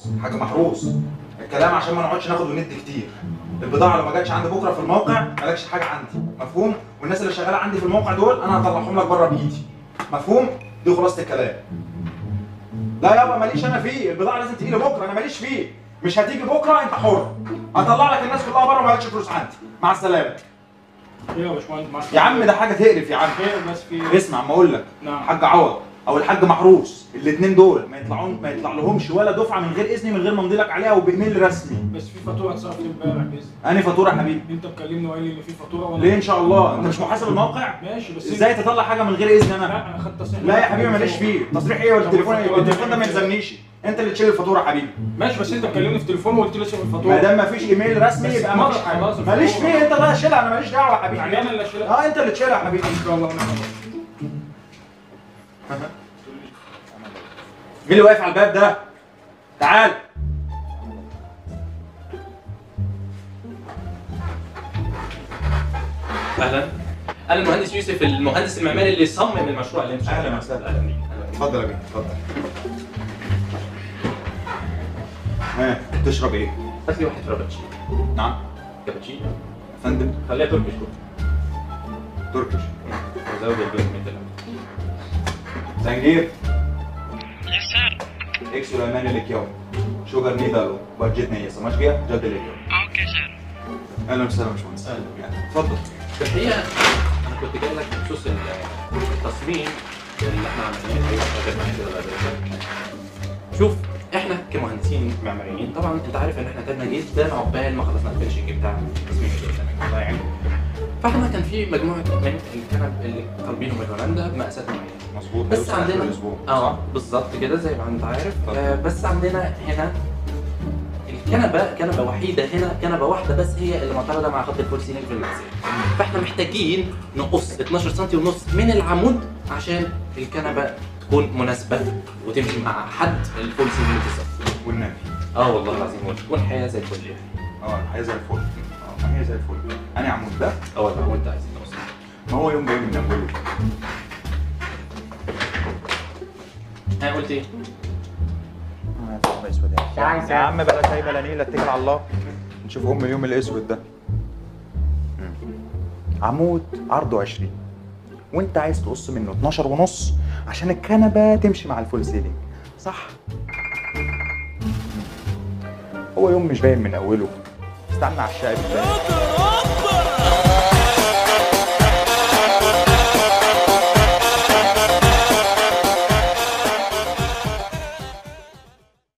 حاجه محروس الكلام عشان ما نقعدش ناخد وندي كتير البضاعه لو ما جاتش عندي بكره في الموقع مالكش حاجه عندي مفهوم والناس اللي شغاله عندي في الموقع دول انا هطلعهم لك بره بايدي مفهوم دي خلاصه الكلام لا يابا ماليش انا فيه البضاعه لازم تيجي لي بكره انا ماليش فيه مش هتيجي بكره انت حر هطلع لك الناس كلها بره ومالكش فلوس عندي مع السلامه ايه يا باشمهندس معاك يا عم ده حاجه تقرف يا عم خير بس في اسمع ما اقول لك نعم. حاج عوض او الحاج محروس الاثنين دول ما يطلعون ما يطلع لهمش ولا دفعه من غير اذني من غير ما امضي لك عليها وبايميل رسمي بس في فاتوره اتصرفت امبارح باذن انهي فاتوره يا حبيبي انت مكلمني وقال لي ان في فاتوره وانا ليه ان شاء الله انت مش محاسب الموقع ماشي بس ازاي تطلع حاجه من غير اذن انا لا انا خدت تصريح لا يا حبيبي ماليش فيه تصريح ايه ولا التليفون ايه التليفون ده ما يلزمنيش انت اللي تشيل الفاتوره يا حبيبي ماشي بس انت مكلمني في التليفون وقلت لي اشرب الفاتوره ما دام ما فيش ايميل رسمي بس يبقى ما فيش خلاص، حاجه خلاص، ماليش الفاتورة. فيه انت بقى شيلها انا ماليش دعوه يا حبيبي يعني انا اللي اشيلها اه انت اللي تشيلها يا حبيبي ان شاء الله ونعم مين اللي واقف على الباب ده تعال اهلا انا المهندس يوسف المهندس المعماري اللي صمم المشروع اللي انت شغال أهلاً عليه. وسهلاً. اهلا بيك أهلاً بيك. اتفضل يا بيه اتفضل ها تشرب ايه هات لي واحد فرابتشينو نعم كابتشينو يا فندم خليها تركي شوي تركش وزود البيض من دلوقتي زنجير اكسو الألماني اليوم شوجر نيدالو بادجت نية سماشجيا جد اليوم اوكي سير اهلا وسهلا يا باشمهندس أهلا. يعني اتفضل في الحقيقه انا كنت جاي لك بخصوص ال- التصميم اللي احنا عملناه ايوه غير معايا كده بعد كده. شوف احنا كمهندسين معماريين طبعا انت عارف ان احنا تعبنا جدا عقبال ما خلصنا الفينشنج بتاع التصميم اللي قدامك الله يعينك فاحنا كان في مجموعه من الكنب اللي طالبينهم من هولندا بمقاسات معينه مظبوط بس هيوصل آخر عندنا الأسبوع. اه بالظبط كده زي ما انت عارف طبعا. آه بس عندنا هنا الكنبه كنبه وحيده هنا كنبه واحده بس هي اللي معترضه مع خط الفول سيلينج في المقاسات فاحنا محتاجين نقص 12 سم ونص من العمود عشان الكنبه تكون مناسبه وتمشي مع حد الفول سيلينج بالظبط والنبي اه والله العظيم وتكون حياه زي الفل يعني اه الحياه زي الفل اه ما هي زي الفل انا عمود ده اه والله وانت عايزين نقص ما هو يوم جاي من اوله ها قلت ايه؟ يا عم بلا شاي بلا نيله اتكل على الله نشوف ام اليوم الاسود ده عمود عرضه 20 وانت عايز تقص منه 12 ونص عشان الكنبه تمشي مع الفول سيلينج صح هو يوم مش باين من اوله استنى على الشقه بالتاني